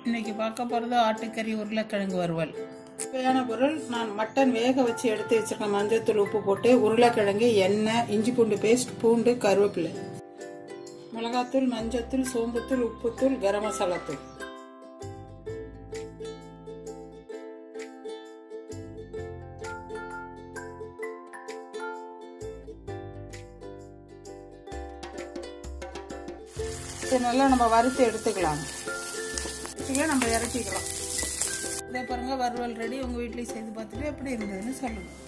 இன்னைக்கு பார்க்க போகிறது ஆட்டுக்கறி உருளைக்கிழங்கு வறுவல் தேவையான பொருள் நான் மட்டன் வேக வச்சு எடுத்து வச்சிருக்கேன் மஞ்சத்தூள் உப்பு போட்டு உருளைக்கிழங்கு எண்ணெய் இஞ்சி பூண்டு பேஸ்ட் பூண்டு கருவேப்பிலை மிளகாத்தூள் மஞ்சத்தூள் சோம்புத்தூள் உப்புத்தூள் கரம் மசாலா தூள் இது நல்லா நம்ம வறுத்து எடுத்துக்கலாம் வச்சுக்கலாம் நம்ம இறக்கிக்கலாம் இதே பாருங்க வறுவல் ரெடி உங்கள் வீட்லேயும் செய்து பார்த்துட்டு எப்படி இருந்ததுன்னு சொல்லுங்கள்